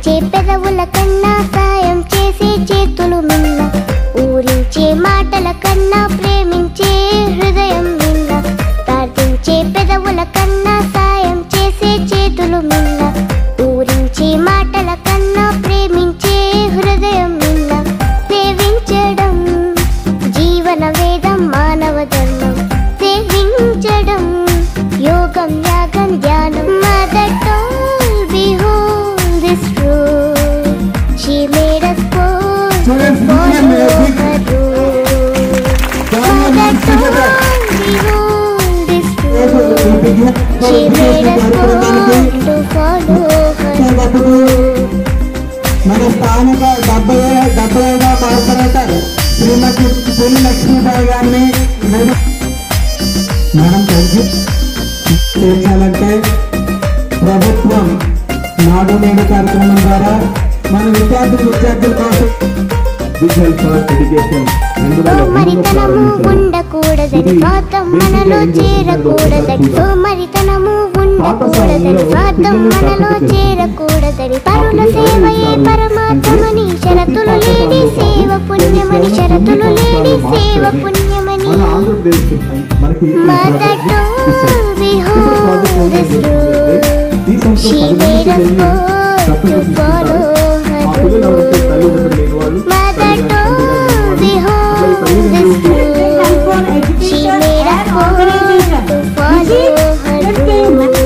ప్రార్థించే పెదవుల కన్నా సాయం చేసే చేతులు మిన్న ఊరించే మాటల కన్నా ప్రేమించే హృదయం మిన్న ప్రార్థించే పెదవుల కన్నా సాయం చేసే చేతులు మిన్న ఊరించే మాటల కన్నా ప్రేమించే హృదయం మిన్న సేవించడం జీవన వేదం మానవ ధర్మం సేవించడం యోగం యాగం ధ్యానం mother told behold this truth she made us bold to Students, follow begin with a big- her rule mother told behold this truth she made us bold to follow her rule మన స్థానిక డెబ్బై డెబ్బై ఐదో corporator శ్రీమతి పులి లక్ష్మీబాయి గారిని madam madam thank you చేర్చాలంటే ప్రభుత్వం నాడు నేడు కార్యక్రమం ద్వారా మన విద్యార్థి విద్యార్థుల కోసం విజువల్ ఫర్ ఎడ్యుకేషన్ రెండు వేల రెండులో సోమరితనము ప్రారంభించారు ఉండకూడదని స్వార్థం మనలో చేరకూడదని సోమరితనము ఉండకూడదని స్వార్థం మనలో చేరకూడదని పరుల సేవయే పరమాత్మని షరతులు లేని సేవ పుణ్యమని షరతులు లేని సేవ పుణ్యమని మన ఆంధ్రప్రదేశ్ మనకి ఈ Mother ప్రాజెక్ట్ told ఇస్తారు. behold ఇప్పుడు ప్రాజెక్ట్ this ఏంటంటే, ఈ సంవత్సరం She పది made us మందికి bold దత్తత to follow తీసుకుంటారు. her ఆ పిల్లలు ఎవరైతే rule. తల్లిదండ్రులు లేని వాళ్ళు, Mother తల్లిదండ్రులు told లేని వాళ్ళు, behold పిల్లలు this తల్లిదండ్రులు truth She made us bold to follow her rule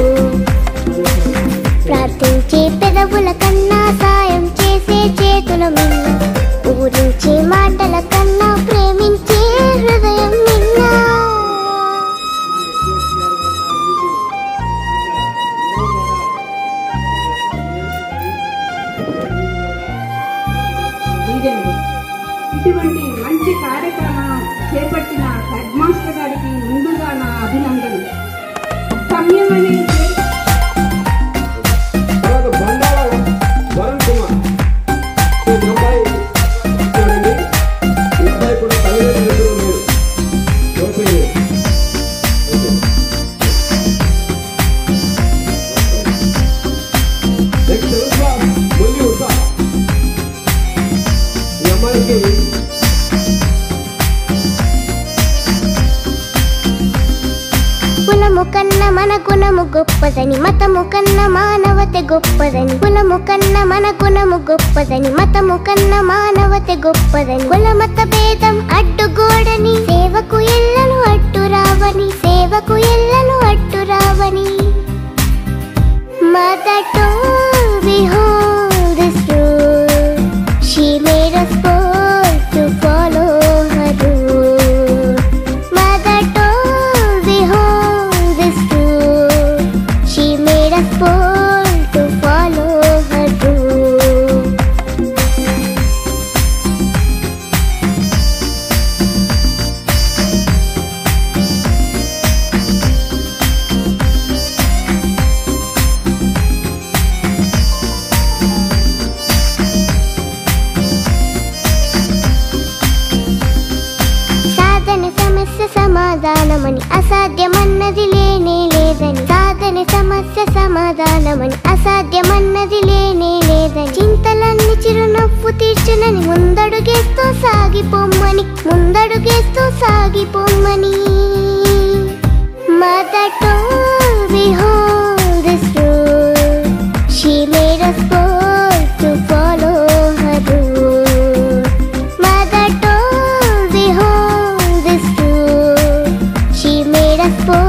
ప్రార్థించే పెదవుల కన్నా సాయం చేసే చేతుల మిన్న ఊరించే మాటల కన్నా ప్రేమించే హృదయం మిన్న రీజన్లు ఇటువంటి మంచి కార్యక్రమం చేపట్టిన హెడ్ మాస్టర్ గారికి ముందుగా నా అభినందనలు సమయం అనేది తర్వాత బండాల వరుణ్ కుమార్ ఈ అబ్బాయి చూడండి ఈ అబ్బాయి కూడా తల్లిదండ్రులు లేరు ఓకే నెక్స్ట్ ఉషా ముల్లి ఉషా ఈ అమ్మాయికి కులము కన్న మన గుణము గొప్పదని మతము కన్న మానవత గొప్పదని కులము కన్న మన గుణము గొప్పదని మతము కన్న మానవత గొప్పదని కులమత భేదం అడ్డుగోడని సేవకు ఎల్లను అడ్డు రావని సేవకు ఎల్లను అడ్డు రావని Mother told behold this truth She made us bold to follow her rule Mother told behold this truth She made us bold to follow her rule సాధన సమస్య సమాధానమని అసాధ్యమన్నది లేనే లేదని సాధన సమస్య సమాధానమని అసాధ్యమన్నది లేనే లేదని చింతలన్నీ చిరునవ్వు తీర్చునని ముందడుగేస్తూ సాగిపోమ్మని ముందడుగేస్తూ సాగిపోమ్మని Mother told behold this truth She made us bold to follow her rule Mother told behold this truth She made us bold